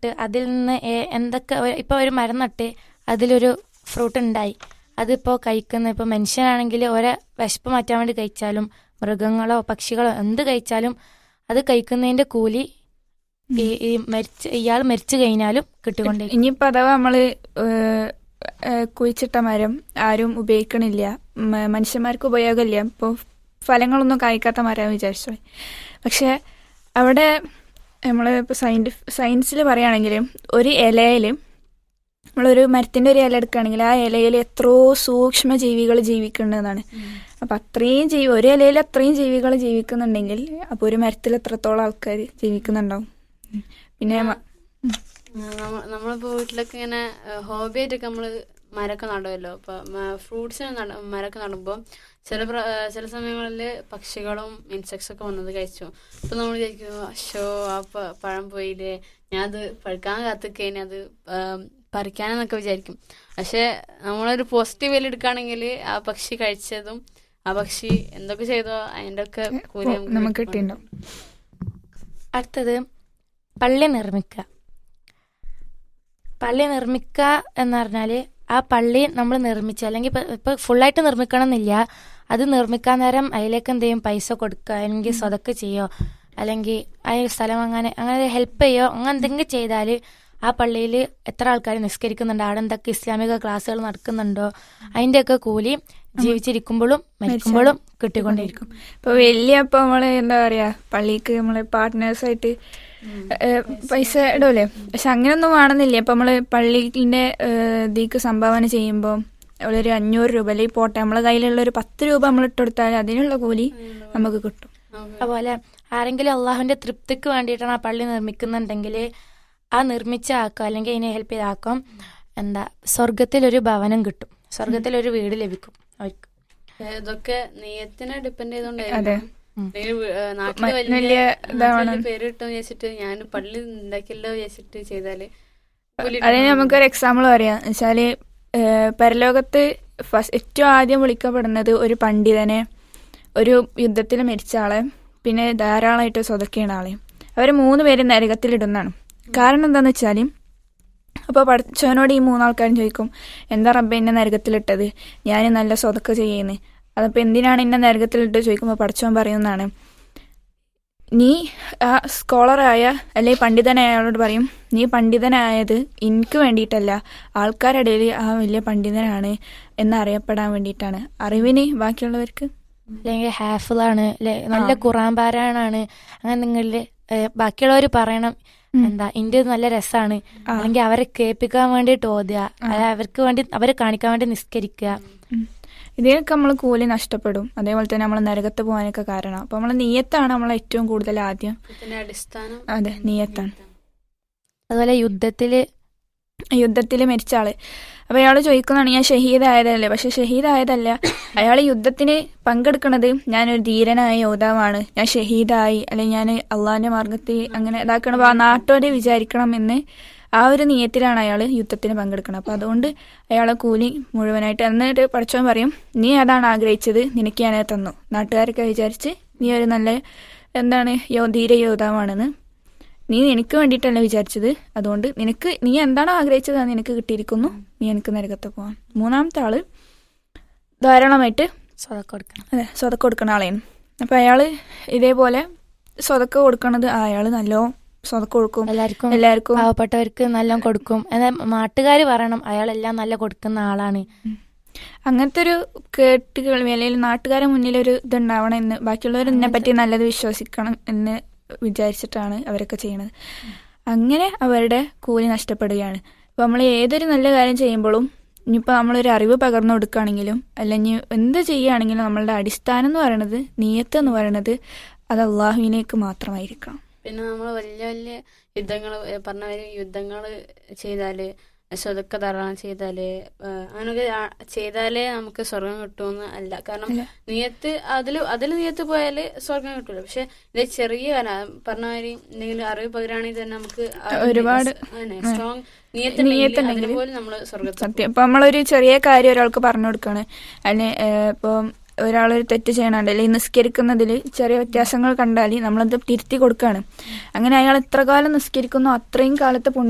നട്ട് അതിൽ നിന്ന് ഏ- എന്തൊക്കെ ഒരു- ഇപ്പൊ ഒരു മരം നട്ട് അതിലൊരു ഫ്രൂട്ട് ഉണ്ടായി അതിപ്പോ കഴിക്കുന്ന ഇപ്പൊ മനുഷ്യനാണെങ്കിൽ ഒരേ വിശപ്പ് മാറ്റാൻ വേണ്ടി കഴിച്ചാലും മൃഗങ്ങളോ പക്ഷികളോ എന്ത് കഴിച്ചാലും അത് കഴിക്കുന്നതിന്റെ കൂലി ഈ ഈ മരിച്ച് ഇയാൾ മരിച്ചു കഴിഞ്ഞാലും കിട്ടിക്കൊണ്ടേ ഇനിയിപ്പോ അഥവാ നമ്മള് ഏഹ്, ഏഹ്, കുഴിച്ചിട്ട മരം ആരും ഉപയോഗിക്കണില്ല മ- മനുഷ്യന്മാർക്ക് ഉപയോഗമില്ല ഇപ്പൊ ഫലങ്ങളൊന്നും കായ്ക്കാത്ത മരം വിചാരിച്ചു പക്ഷെ അവിടെ നമ്മൾ ഇപ്പോൾ സയൻറ്റിഫ് സയൻസിൽ പറയുകയാണെങ്കിൽ ഒരു ഇലയിൽ നമ്മളൊരു മരത്തിന്റെ ഒരു ഇല എടുക്കുകയാണെങ്കിൽ ആ ഇലയിൽ എത്രയോ സൂക്ഷ്മ ജീവികൾ ജീവിക്കുന്നുണ്ടെന്നാണ് അപ്പൊ അത്രയും ജീവി ഒരു ഇലയിൽ അത്രയും ജീവികൾ ജീവിക്കുന്നുണ്ടെങ്കിൽ അപ്പൊ ഒരു മരത്തിൽ എത്രത്തോളം ആൾക്കാർ ജീവിക്കുന്നുണ്ടാവും ഉം. പിന്നെ മ- നമ്മ- നമ്മളിപ്പോ വീട്ടിലൊക്കെ ഇങ്ങനെ ഹോബി ആയിട്ടൊക്കെ നമ്മള് മരമൊക്കെ നടുമല്ലോ അപ്പൊ ഫ്രൂട്ട്സിന് നട മരമൊക്കെ നടുമ്പോൾ ചില പ്ര- ആ, ചില സമയങ്ങളിൽ പക്ഷികളും ഇൻസെക്ട്സ് ഒക്കെ വന്നത് കഴിച്ചു അപ്പൊ നമ്മൾ വിചാരിക്കും അശോ ആ പ- പഴം പോയില്ലേ ഞാൻ അത് പഴുക്കാൻ കാത്തിക്കഴിഞ്ഞ അത് ആം, പറിക്കാനെന്നൊക്കെ വിചാരിക്കും പക്ഷെ നമ്മളൊരു പോസിറ്റീവ് വേയിൽ എടുക്കുകയാണെങ്കിൽ ആ പക്ഷി കഴിച്ചതും ആ പക്ഷി എന്തൊക്കെ ചെയ്തോ അതിന്റെ ഒക്കെ കൂലി നമുക്ക് കിട്ടിയിട്ടുണ്ടാവും അടുത്തത് പള്ളി നിർമ്മിക്കുക പള്ളി നിർമ്മിക്കുക എന്ന് പറഞ്ഞാല് ആ പള്ളി നമ്മൾ നിർമ്മിച്ചു അല്ലെങ്കിൽ ഇപ്പൊ ഇപ്പൊ ഫുള്ളായിട്ട് നിർമ്മിക്കണം എന്നില്ല അത് നിർമ്മിക്കാൻ നേരം അതിലേക്ക് എന്ത് ചെയ്യും പൈസ കൊടുക്കുക അല്ലെങ്കിൽ സ്വതക്ക് ചെയ്യോ അല്ലെങ്കിൽ ആ ഒരു സ്ഥലം അങ്ങനെ അങ്ങനെ ഹെൽപ്പ് ചെയ്യോ അങ്ങനെ എന്തെങ്കിലും ചെയ്താല് ആ പള്ളിയിൽ എത്ര ആൾക്കാർ നിസ്കരിക്കുന്നുണ്ട് അവിടെ എന്തൊക്കെ ഇസ്ലാമിക ക്ലാസ്സുകൾ നടക്കുന്നുണ്ടോ അതിന്റെയൊക്കെ കൂലി ജീവിച്ചിരിക്കുമ്പോഴും മരിക്കുമ്പോഴും കിട്ടിക്കൊണ്ടിരിക്കും ഇപ്പൊ വലിയ ഇപ്പൊ നമ്മള് എന്താ പറയാ പള്ളിക്ക് നമ്മള് പാർട്ട്നേഴ്സായിട്ട് പൈസ ഇടൂലേ പക്ഷെ അങ്ങനെയൊന്നും വേണമെന്നില്ല ഇപ്പൊ നമ്മള് പള്ളിന്റെ ഇതിക്ക് സംഭാവന ചെയ്യുമ്പോൾ ഒരു അഞ്ഞൂറ് രൂപ അല്ലെങ്കിൽ പോട്ടെ നമ്മളെ കയ്യിലുള്ള ഒരു പത്ത് രൂപ നമ്മൾ ഇട്ടുകൊടുത്താൽ അതിനുള്ള കൂലി നമുക്ക് കിട്ടും അതുപോലെ ആരെങ്കിലും അള്ളാഹുവിന്റെ തൃപ്തിക്ക് വേണ്ടിയിട്ടാണ് ആ പള്ളി നിർമ്മിക്കുന്നുണ്ടെങ്കിൽ ആ നിർമ്മിച്ച ആക്കാം അല്ലെങ്കിൽ അതിനെ ഹെൽപ്പ് ചെയ്ത ആക്കാം എന്താ സ്വർഗത്തിലൊരു ഭവനം കിട്ടും സ്വർഗത്തിലൊരു വീട് ലഭിക്കും അവർക്ക് ഇതൊക്കെ നെയ്യത്തിനെ ഡിപ്പെൻഡ് അതെ. ചെയ്തോണ്ടായിരുന്നു നാട്ടില് മ- വലിയ വലിയ ഇതാവണം. നാട്ടില് പേര് കിട്ടും വിചാരിച്ചിട്ട് ഞാൻ പള്ളി ഉണ്ടാക്കിയല്ലോ വിചാരിച്ചിട്ട് ചെയ്താല് കൂലി അതിന് കിട്ടും. നമുക്കൊരു എക്സാമ്പിൾ പറയാം വെച്ചാല് ഏഹ്, പരലോകത്ത് ഫസ്റ്റ് ഏറ്റവും ആദ്യം വിളിക്കപ്പെടുന്നത് ഒരു പണ്ഡിതനെ ഒരു യുദ്ധത്തിൽ മരിച്ച ആളെ പിന്നെ ധാരാളമായിട്ട് സ്വതക്കിയാണ് ആളെ അവര് മൂന്ന് പേരും നരകത്തിലിടുന്നതാണ് കാരണം എന്താന്ന് വെച്ചാല് അപ്പോൾ പഠിച്ചവനോട് ഈ മൂന്നാൾക്കാരും ചോദിക്കും എന്താ റബ്ബെ എന്നെ നരകത്തിലിട്ടത് ഞാൻ നല്ല സ്വതക്ക ചെയ്യുന്നത് അതപ്പോൾ എന്തിനാണ് എന്നെ നരകത്തിലിട്ട് ചോദിക്കുമ്പോൾ പഠിച്ചവൻ പറയുന്നതാണ് നീ ആ സ്കോളറായ അല്ലെങ്കിൽ പണ്ഡിതനായ അയാളോട് പറയും നീ പണ്ഡിതനായത് എനിക്ക് വേണ്ടിയിട്ടല്ല ആൾക്കാരുടെ ഇടയിൽ ആ വലിയ പണ്ഡിതനാണ് എന്നറിയപ്പെടാൻ വേണ്ടിയിട്ടാണ് അറിവിന് ബാക്കിയുള്ളവർക്ക് അല്ലെങ്കിൽ ഹാഫിളാണ് അല്ലെ നല്ല ഖുറാൻ പാരായണാണ് അങ്ങനെ നിങ്ങളിൽ ബാക്കിയുള്ളവർ പറയണം എന്താ ഇന്റെ നല്ല രസാണ് അല്ലെങ്കിൽ അവരെ കേൾപ്പിക്കാൻ വേണ്ടിയിട്ട് ഓതുക അല്ല അവർക്ക് വേണ്ടി അവരെ കാണിക്കാൻ വേണ്ടി നിസ്കരിക്കുക ഉം. ഇതിനൊക്കെ നമ്മൾ കൂലി നഷ്ടപ്പെടും അതേപോലെ തന്നെ നമ്മൾ നരകത്ത് പോകാനൊക്കെ കാരണം അപ്പൊ നമ്മൾ നീയത്താണ് നമ്മൾ ഏറ്റവും കൂടുതൽ ആദ്യം ഇതിന്റെ അടിസ്ഥാനം അതെ നീയത്താണ് അതുപോലെ യുദ്ധത്തില് യുദ്ധത്തിൽ മരിച്ച ആള് അപ്പൊ അയാൾ ചോദിക്കുന്നതാണ് ഞാൻ ഷഹീദായതല്ലേ പക്ഷെ ഷഹീദായതല്ല അയാൾ യുദ്ധത്തിന് പങ്കെടുക്കുന്നത് ഞാനൊരു ധീരനായ യോദ്ധാവാണ് ഞാൻ ഷഹീദായി അല്ലെങ്കിൽ ഞാൻ അള്ളാഹിന്റെ മാർഗത്തിൽ അങ്ങനെ ഇതാക്കണം അപ്പൊ ആ നാട്ടോരെ വിചാരിക്കണം എന്ന് ആ ഒരു നിയത്തിലാണ് അയാൾ യുദ്ധത്തിന് പങ്കെടുക്കുന്നത് അപ്പൊ അതുകൊണ്ട് അയാളെ കൂലി മുഴുവനായിട്ട് എന്നിട്ട് പഠിച്ചവൻ പറയും നീ അതാണ് ആഗ്രഹിച്ചത് നിനക്ക് ഞാനത് തന്നു നാട്ടുകാരൊക്കെ വിചാരിച്ച് നീ ഒരു നല്ല എന്താണ് യോ ധീര യോദ്ധാവാണെന്ന് നീ എനിക്ക് വേണ്ടിയിട്ടല്ല വിചാരിച്ചത് അതുകൊണ്ട് നിനക്ക് നീ എന്താണോ ആഗ്രഹിച്ചത് അത് നിനക്ക് കിട്ടിയിരിക്കുന്നു നീ എനിക്ക് നരകത്ത് പോവാൻ മൂന്നാമത്തെ ആള് ധാരാളമായിട്ട് സ്വതക്ക കൊടുക്കണം അതെ സ്വതക്ക കൊടുക്കുന്ന ആളെയാണ് അപ്പൊ അയാള് ഇതേപോലെ സ്വതക്ക കൊടുക്കണത് ആ അയാള് നല്ലോ സ്വതക്ക കൊടുക്കും എല്ലാവർക്കും എല്ലാവർക്കും പാവപ്പെട്ടവർക്ക് നല്ല കൊടുക്കും എന്നാൽ നാട്ടുകാർ പറയണം അയാളെല്ലാം നല്ല കൊടുക്കുന്ന ആളാണ് അങ്ങനത്തെ ഒരു കേട്ട് കേൾവി അല്ലെങ്കിൽ നാട്ടുകാരെ മുന്നിൽ ഒരു ഇതുണ്ടാവണം എന്ന് ബാക്കിയുള്ളവർ ഇതിനെ പറ്റി നല്ലത് വിശ്വസിക്കണം എന്ന് വിചാരിച്ചിട്ടാണ് അവരൊക്കെ ചെയ്യണത് അങ്ങനെ അവരുടെ കൂലി നഷ്ടപ്പെടുകയാണ് ഇപ്പൊ നമ്മൾ ഏതൊരു നല്ല കാര്യം ചെയ്യുമ്പോഴും ഇനിയിപ്പോൾ നമ്മളൊരു അറിവ് പകർന്നു കൊടുക്കുകയാണെങ്കിലും അല്ലെങ്കിൽ എന്ത് ചെയ്യുകയാണെങ്കിലും നമ്മളുടെ അടിസ്ഥാനം എന്ന് പറയുന്നത് നീയത്ത് എന്ന് പറയുന്നത് അത് അള്ളാഹുവിനേക്ക് മാത്രമായിരിക്കണം പിന്നെ നമ്മൾ വലിയ വലിയ യുദ്ധങ്ങൾ പറഞ്ഞ മാതിരി യുദ്ധങ്ങൾ ചെയ്താല് സ്വതൊക്കെ ധാരാളം ചെയ്താല് ആ, അങ്ങനൊക്കെ ആ- ചെയ്താലേ നമുക്ക് സ്വർഗം കിട്ടുമെന്ന് അല്ല കാരണം അല്ല. നിയത്ത് അതിൽ അതിൽ നിയത്ത് പോയാല് സ്വർഗം കിട്ടൂല പക്ഷെ ഇത് ചെറിയ കാര്യം പറഞ്ഞ മാതിരി എന്തെങ്കിലും അറിവ് പകരാണെങ്കിൽ തന്നെ നമുക്ക് ഒരുപാട് സ്ട്രോങ് നിയത്തുണ്ടെങ്കിൽ നിയത്തുണ്ടെങ്കിൽ പോലും നമ്മൾ സ്വർഗത്തിൽ സത്യം ഇപ്പൊ നമ്മളൊരു ചെറിയ കാര്യം ഒരാൾക്ക് പറഞ്ഞു കൊടുക്കാണ് അതിന് ഇപ്പം ഒരാളൊരു തെറ്റ് ചെയ്യണുണ്ട് അല്ലെങ്കിൽ നിസ്കരിക്കുന്നതിൽ ചെറിയ വ്യത്യാസങ്ങൾ കണ്ടാൽ നമ്മളത് തിരുത്തി കൊടുക്കുകയാണ് അങ്ങനെ അയാൾ എത്ര കാലം നിസ്കരിക്കുന്നോ അത്രയും കാലത്തെ പുണ്യം